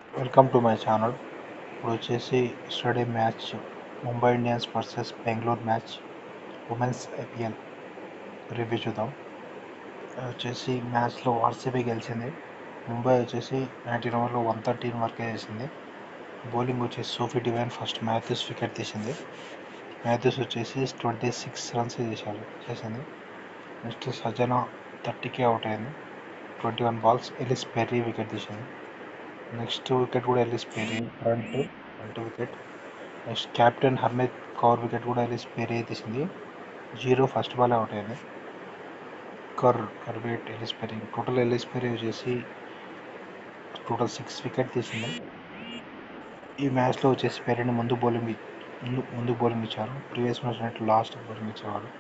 welcome to my channel ఇప్పుడు వచ్చేసి study match Mumbai Indians versus Bengaluru match women's IPL review చూద్దాం ఇది వచ్చేసి మ్యాచ్లో ఆర్సీబీ గెలిచింది ముంబై వచ్చేసి నైన్టీన్ ఓవర్లో వన్ థర్టీన్ వరకే చేసింది బౌలింగ్ వచ్చేసి Sophie Devine first Matthews wicket తీసింది మ్యాథ్యూస్ వచ్చేసి ట్వంటీ సిక్స్ రన్స్ చేశారు చేసింది నెక్స్ట్ సజన థర్టీకే అవుట్ అయింది twenty one balls Ellyse Perry wicket తీసింది నెక్స్ట్ వికెట్ కూడా Ellyse Perry front front wicket next captain Harmeet Kaur wicket కూడా ఎలిస్ పెరీ తీసింది జీరో ఫస్ట్ బాల్ అవుట్ అయింది Kerr Kerr wicket Ellyse Perry total Ellyse Perry వచ్చేసి total six wicket తీసింది ఈ మ్యాచ్లో వచ్చేసి పెరీని ముందు బౌలింగ్ ముందు ముందు బౌలింగ్ ఇచ్చారు previous match night last bowling ఇచ్చేవారు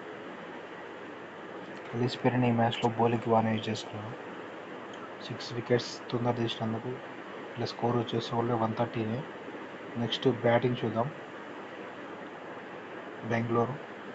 ఎలిస్ పెరీని ఈ మ్యాచ్లో బౌలింగ్కి బాగానే యూజ్ చేస్తున్నారు సిక్స్ వికెట్స్ తొందర తీసినందుకు ఇలా స్కోర్ వచ్చేసి ఓన్లీ వన్ థర్టీనే నెక్స్ట్ బ్యాటింగ్ చూద్దాం బెంగళూరు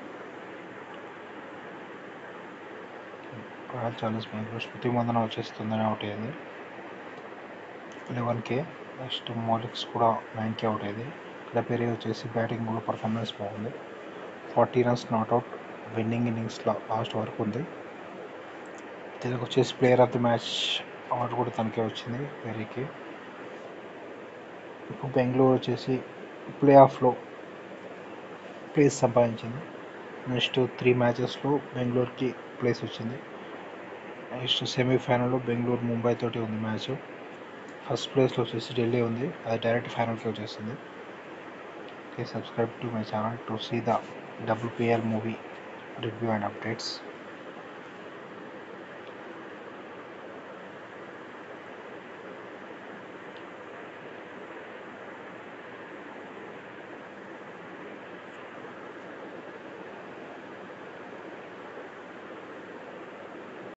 రాయల్ ఛాలెంజ్ బెంగళూరు స్మృతి మందన వచ్చేసి తొందరనే అవుట్ అయ్యింది లెవెన్ కే నెక్స్ట్ మౌలిక్స్ కూడా నైన్ కే అవుట్ అయ్యింది ఇక్కడ పెరిగి వచ్చేసి బ్యాటింగ్ కూడా పర్ఫార్మెన్స్ బాగుంది forty runs not out winning innings last వరకు ఉంది దీనికి వచ్చేసి player of the match award కూడా తనకే వచ్చింది పెరీకి ఇప్పుడు బెంగళూరు వచ్చేసి ప్లే ఆఫ్లో ప్లేస్ సంపాదించింది నెక్స్ట్ త్రీ మ్యాచెస్లో బెంగళూరుకి ప్లేస్ వచ్చింది నెక్స్ట్ సెమీఫైనల్లో బెంగళూరు ముంబై తోటి ఉంది మ్యాచ్ ఫస్ట్ ప్లేస్లో వచ్చేసి ఢిల్లీ ఉంది అది డైరెక్ట్ ఫైనల్కి వచ్చేసింది okay subscribe to my channel to see the WPL movie review and updates